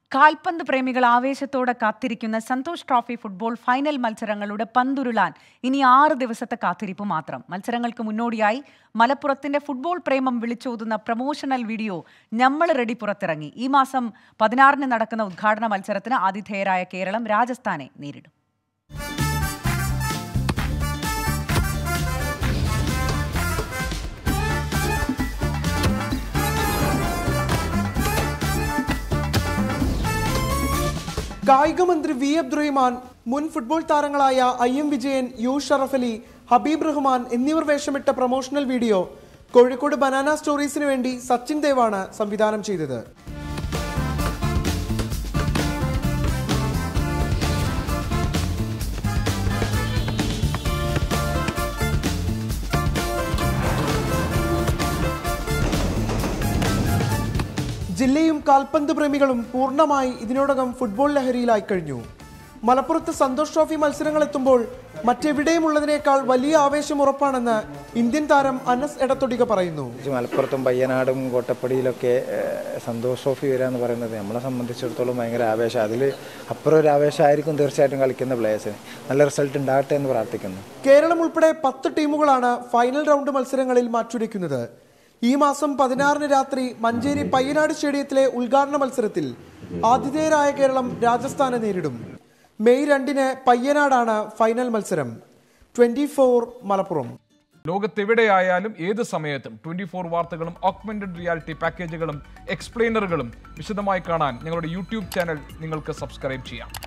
കാൽപന്ത് പ്രേമികൾ ആവേശത്തോടെ കാത്തിരിക്കുന്ന സന്തോഷ് ട്രോഫി ഫുട്ബോൾ ഫൈനൽ മത്സരങ്ങളുടെ പന്തുരുളാൻ ഇനി ആറ് ദിവസത്തെ കാത്തിരിപ്പ് മാത്രം മത്സരങ്ങൾക്ക് മുന്നോടിയായി മലപ്പുറത്തിന്റെ ഫുട്ബോൾ പ്രേമം വിളിച്ചോതുന്ന പ്രമോഷണൽ വീഡിയോ ഞമ്മൾ റെഡി പുറത്തിറങ്ങി ഈ മാസം പതിനാറിന് നടക്കുന്ന ഉദ്ഘാടന മത്സരത്തിന് ആതിഥേയരായ കേരളം രാജസ്ഥാനെ നേരിടും കായികമന്ത്രി വി അബ്ദുറഹിമാൻ മുൻ ഫുട്ബോൾ താരങ്ങളായ I M Vijayan U Sharaf Ali Habeeb Rahman എന്നിവർ വേഷമിട്ട പ്രൊമോഷണൽ വീഡിയോ കോഴിക്കോട് ബനാന സ്റ്റോറീസിന് വേണ്ടി സച്ചിൻ ദേവാണ് സംവിധാനം ചെയ്തത് ജില്ലയും കാൽപന്ത് പ്രേമികളും പൂർണ്ണമായി ഇതിനോടകം ഫുട്ബോൾ ലഹരിയിലായി കഴിഞ്ഞു മലപ്പുറത്ത് സന്തോഷ് ട്രോഫി മത്സരങ്ങൾ എത്തുമ്പോൾ മറ്റെവിടെയും ഉള്ളതിനേക്കാൾ വലിയ ആവേശം ഉറപ്പാണെന്ന് ഇന്ത്യൻ താരം അനസ് എടത്തൊടിക പറയുന്നു ഇത് മലപ്പുറത്തും പയ്യനാടും കോട്ടപ്പടിയിലൊക്കെ ഏഹ്, സന്തോഷ് ട്രോഫി വരിക എന്ന് പറയുന്നത് നമ്മളെ സംബന്ധിച്ചിടത്തോളം ഭയങ്കര ആവേശം അതിൽ അപ്പുറം ഒരു ആവേശമായിരിക്കും തീർച്ചയായിട്ടും കളിക്കുന്ന പ്ലേയേഴ്സിന് നല്ല റിസൾട്ട് ഉണ്ടാകട്ടെ എന്ന് പ്രാർത്ഥിക്കുന്നു കേരളം ഉൾപ്പെടെ പത്ത് ടീമുകളാണ് ഫൈനൽ റൗണ്ട് മത്സരങ്ങളിൽ മാറ്റുരയ്ക്കുന്നത് ഈ മാസം പതിനാറിന് രാത്രി മഞ്ചേരി പയ്യനാട് സ്റ്റേഡിയത്തിലെ ഉദ്ഘാടന മത്സരത്തിൽ ആതിഥേയരായ കേരളം രാജസ്ഥാനെ നേരിടും മെയ് രണ്ടിന് പയ്യനാടാണ് ഫൈനൽ മത്സരം ട്വന്റി മലപ്പുറം ലോകത്തെവിടെയായാലും ഏത് സമയത്തും ട്വന്റി ഫോർ വാർത്തകളും ഓഗ്മെന്റഡ് റിയാലിറ്റി പാക്കേജുകളും എക്സ്പ്ലെയിനറുകളും വിശദമായി കാണാൻ ഞങ്ങളുടെ യൂട്യൂബ് ചാനൽ നിങ്ങൾക്ക് സബ്സ്ക്രൈബ് ചെയ്യാം